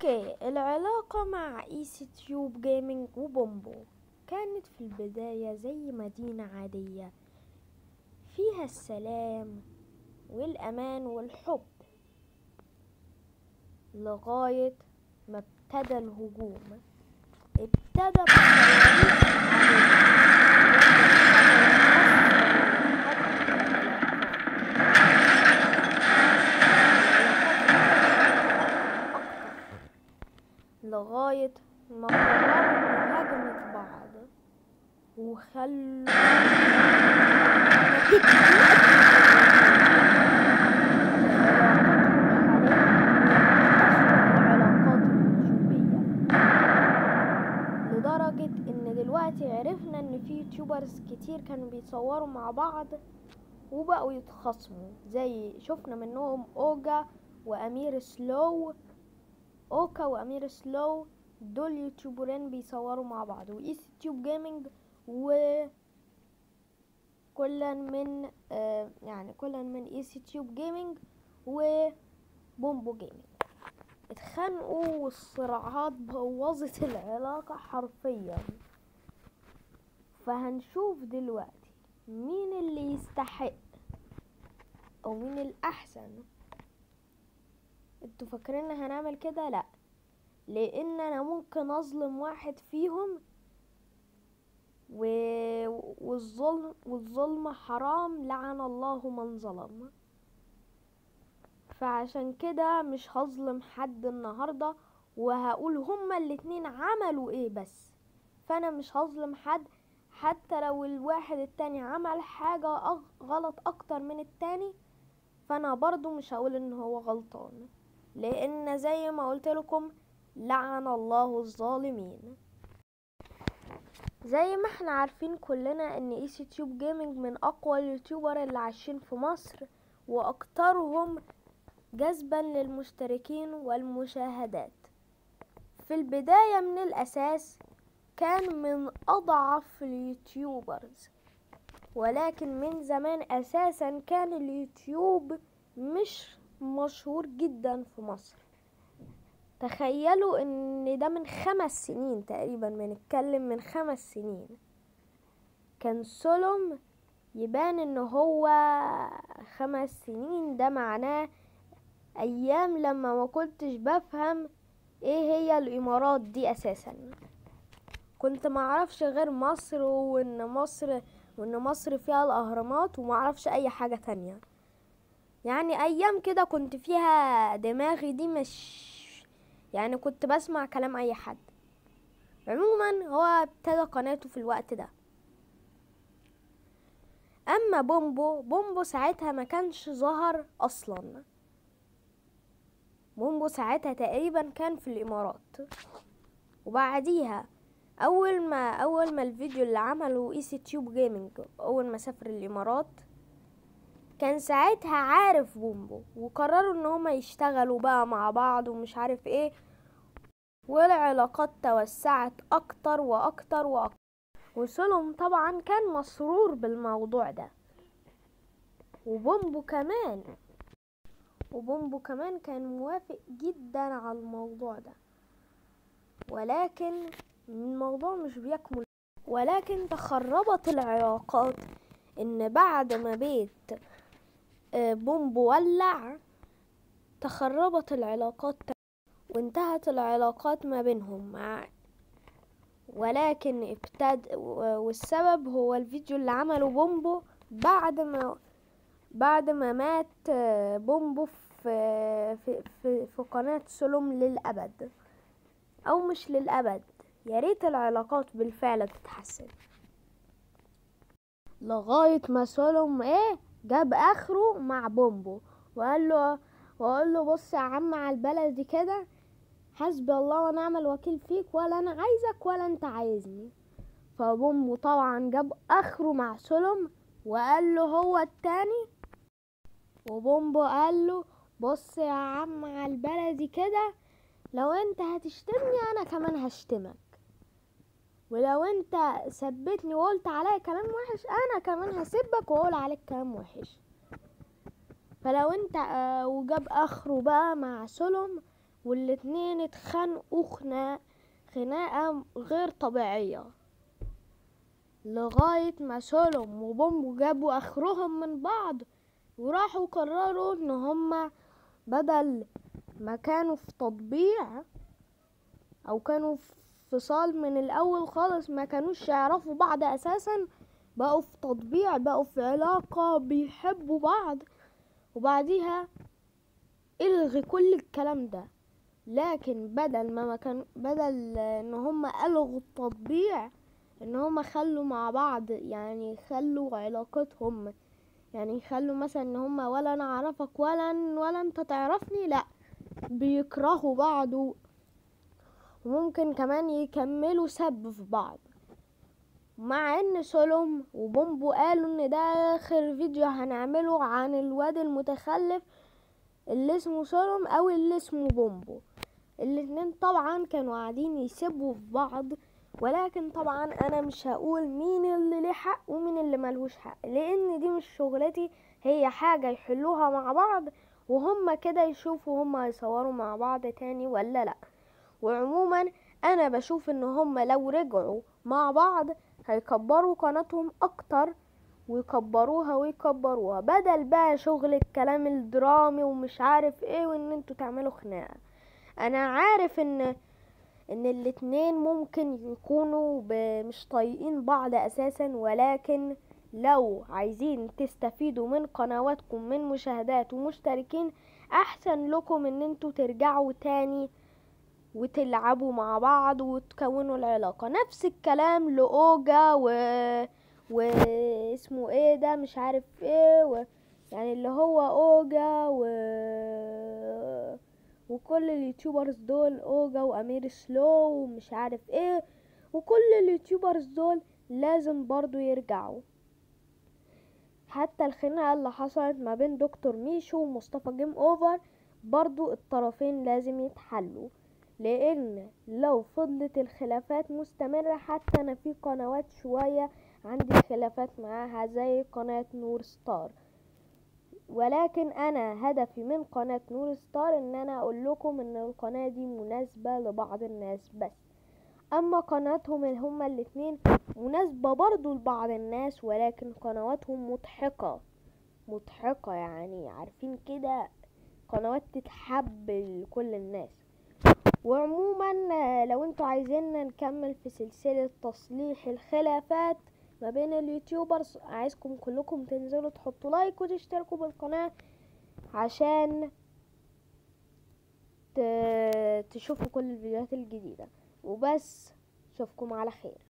اوكي العلاقة مع ايسي تيوب جيمنج وبومبو كانت في البداية زي مدينة عادية فيها السلام والأمان والحب لغاية ما ابتدى الهجوم ابتدى بصواريخ لغاية ما قرروا مهاجمة بعض وخلوا العلاقات النجومية لدرجة ان دلوقتي عرفنا ان في يوتيوبرز كتير كانوا بيتصوروا مع بعض وبقوا يتخاصموا زي شفنا منهم اوجا وامير سلو اوكا وامير سلو دول يوتيوبرين بيصوروا مع بعض وايسي تيوب جيمنج و كلا من آه يعني كلا من ايسي تيوب جيمنج وبومبو جيمنج اتخانقوا والصراعات بوظت العلاقة حرفيا فهنشوف دلوقتي مين اللي يستحق او مين الاحسن انتوا فاكرين هنعمل كده لا لان انا ممكن اظلم واحد فيهم و... والظلم والظلم حرام لعن الله من ظلم فعشان كده مش هظلم حد النهاردة وهقول هما الاتنين عملوا ايه بس فانا مش هظلم حد حتى لو الواحد التاني عمل حاجة أغ- غلط اكتر من التاني فانا برضو مش هقول ان هو غلطان لان زي ما قلت لكم لعن الله الظالمين زي ما احنا عارفين كلنا ان ايسي تيوب جيمنج من اقوى اليوتيوبر اللي عايشين في مصر واكترهم جذبا للمشتركين والمشاهدات في البداية من الاساس كان من اضعف اليوتيوبرز ولكن من زمان اساسا كان اليوتيوب مش مشهور جدا في مصر تخيلوا ان ده من خمس سنين تقريبا بنتكلم من خمس سنين كان سولوم يبان ان هو خمس سنين ده معناه ايام لما ما كنتش بفهم ايه هي الامارات دي اساسا كنت معرفش غير مصر وان مصر وان مصر فيها الاهرامات ومعرفش اي حاجة تانية يعني ايام كده كنت فيها دماغي دي مش يعني كنت بسمع كلام اي حد عموما هو ابتدى قناته في الوقت ده اما بومبو بومبو ساعتها ما كانش ظهر اصلا بومبو ساعتها تقريبا كان في الامارات وبعديها اول ما اول ما الفيديو اللي عمله ايسي تيوب جيمنج اول ما سافر الامارات كان ساعتها عارف بومبو وقرروا ان هما يشتغلوا بقى مع بعض ومش عارف ايه والعلاقات توسعت اكتر واكتر واكتر وسولوم طبعا كان مسرور بالموضوع ده وبومبو كمان وبومبو كمان كان موافق جدا على الموضوع ده ولكن الموضوع مش بيكمل ولكن تخربت العلاقات ان بعد ما بيت آه، بومبو ولع تخربت العلاقات وانتهت العلاقات ما بينهم مع ولكن ابتد و- والسبب هو الفيديو اللي عمله بومبو بعد ما بعد ما مات آه، بومبو في في في, في قناة سلوم للأبد أو مش للأبد يا ريت العلاقات بالفعل تتحسن لغاية ما سولوم ايه جاب اخره مع بومبو وقال له وقال له بص يا عم على البلد دي كده حسبي الله ونعم الوكيل فيك ولا انا عايزك ولا انت عايزني فبومبو طبعا جاب اخره مع سولوم وقال له هو التاني وبومبو قال له بص يا عم على البلدي كده لو انت هتشتمني انا كمان هشتمك ولو انت سبتني وقلت عليا كلام وحش انا كمان هسبك واقول عليك كلام وحش فلو انت آه، وجاب اخره بقى مع سولوم والاتنين اتخانقوا خناق خناقة غير طبيعية لغاية ما سولوم وبومبو جابوا اخرهم من بعض وراحوا قرروا ان هما بدل ما كانوا في تطبيع او كانوا في فصال من الاول خالص ما كانوش يعرفوا بعض اساسا بقوا في تطبيع بقوا في علاقة بيحبوا بعض وبعديها الغي كل الكلام ده لكن بدل ما, ما كان بدل ان هم الغوا التطبيع ان هم خلوا مع بعض يعني خلوا علاقتهم يعني يخلوا مثلا ان هم ولا انا اعرفك ولا ولا انت تعرفني لا بيكرهوا بعض وممكن كمان يكملوا سب في بعض مع ان سولوم وبومبو قالوا ان ده اخر فيديو هنعمله عن الواد المتخلف اللي اسمه سولوم او اللي اسمه بومبو الاتنين طبعا كانوا قاعدين يسبوا في بعض ولكن طبعا انا مش هقول مين اللي ليه حق ومين اللي ملهوش حق لان دي مش شغلتي هي حاجة يحلوها مع بعض وهم كده يشوفوا هم هيصوروا مع بعض تاني ولا لا وعموما انا بشوف ان هم لو رجعوا مع بعض هيكبروا قناتهم اكتر ويكبروها ويكبروها بدل بقى شغل الكلام الدرامي ومش عارف ايه وان انتوا تعملوا خناقة انا عارف ان ان الاتنين ممكن يكونوا مش طايقين بعض اساسا ولكن لو عايزين تستفيدوا من قنواتكم من مشاهدات ومشتركين احسن لكم ان انتوا ترجعوا تاني وتلعبوا مع بعض وتكونوا العلاقة نفس الكلام لأوجا و واسمه ايه ده مش عارف ايه و... يعني اللي هو اوجا و وكل اليوتيوبرز دول اوجا وامير سلو ومش عارف ايه وكل اليوتيوبرز دول لازم برضو يرجعوا حتى الخناقة اللي حصلت ما بين دكتور ميشو ومصطفى جيم اوفر برضو الطرفين لازم يتحلوا لان لو فضلت الخلافات مستمرة حتى انا في قنوات شوية عندي خلافات معاها زي قناة نور ستار ولكن انا هدفي من قناة نور ستار ان انا اقول لكم ان القناة دي مناسبة لبعض الناس بس اما قناتهم اللي هما الاتنين مناسبة برضو لبعض الناس ولكن قنواتهم مضحكة مضحكة يعني عارفين كده قنوات تتحب لكل الناس وعموما لو انتوا عايزين نكمل في سلسلة تصليح الخلافات ما بين اليوتيوبرز عايزكم كلكم تنزلوا تحطوا لايك وتشتركوا بالقناة عشان تشوفوا كل الفيديوهات الجديدة وبس اشوفكم على خير